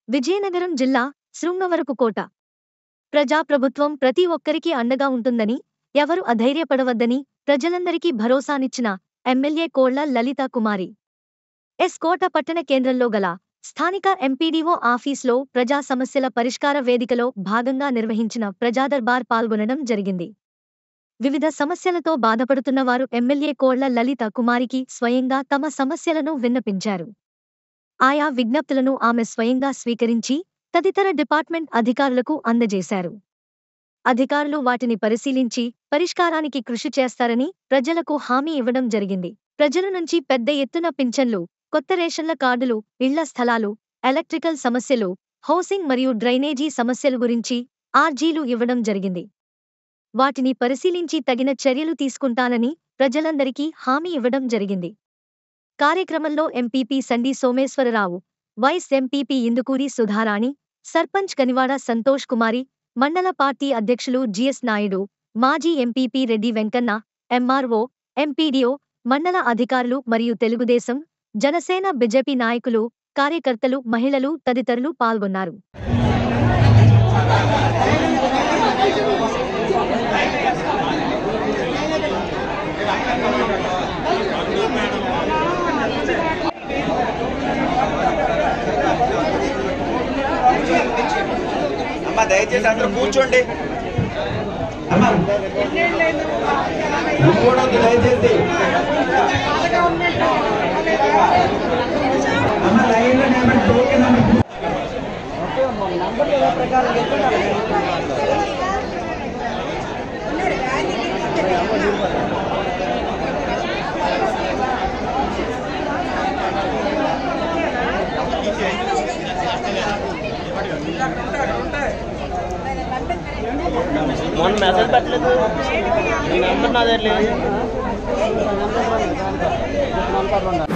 విజయనగరం జిల్లా శృంగవరపుకోట ప్రజాప్రభుత్వం ప్రతి ఒక్కరికి అండగా ఉంటుందని ఎవరు అధైర్యపడవద్దని ప్రజలందరికీ భరోసానిచ్చిన ఎమ్మెల్యే కోళ్ల లలితా కుమారి ఎస్ కోట పట్టణ కేంద్రంలో గల స్థానిక ఎంపీడీఓ ఆఫీస్లో ప్రజా సమస్యల పరిష్కార వేదికలో భాగంగా నిర్వహించిన ప్రజాదర్బార్ పాల్గొనడం జరిగింది వివిధ సమస్యలతో బాధపడుతున్న వారు ఎమ్మెల్యే కోళ్ల లలిత కుమారికి స్వయంగా తమ సమస్యలను విన్నపించారు ఆయా విజ్ఞప్తులను ఆమె స్వయంగా స్వీకరించి తదితర డిపార్ట్మెంట్ అధికారులకు అందజేశారు అధికారులు వాటిని పరిశీలించి పరిష్కారానికి కృషి చేస్తారని ప్రజలకు హామీ ఇవ్వడం జరిగింది ప్రజల నుంచి పెద్ద ఎత్తున పింఛన్లు కొత్త రేషన్ల కార్డులు ఇళ్ల స్థలాలు ఎలక్ట్రికల్ సమస్యలు హౌసింగ్ మరియు డ్రైనేజీ సమస్యల గురించి ఆర్జీలు ఇవ్వడం జరిగింది వాటిని పరిశీలించి తగిన చర్యలు తీసుకుంటానని ప్రజలందరికీ హామీ ఇవ్వడం జరిగింది కార్యక్రమంలో MPP Sandi Someswararao vice MPP Indukuri Sudharani sarpanch Kanivada Santosh Kumari మండల పార్టీ అధ్యక్షులు జిఎస్ నాయుడు మాజీ MPP Reddy Venkanna MRO MPDO మండల అధికారులు మరియు తెలుగుదేశం జనసేన బీజేపీ నాయకులు కార్యకర్తలు మహిళలు తదితరులు పాల్గొన్నారు అమ్మ దయచేసి అందరూ కూర్చోండి అమ్మ కూర్చోవద్దు దయచేసి అమ్మ లైన్ లో నిలబడి టోకెన్ నెంబర్ మొన్న మెసేజ్ పెట్టలేదు నీ నెంబర్ నా దగ్గర లేదు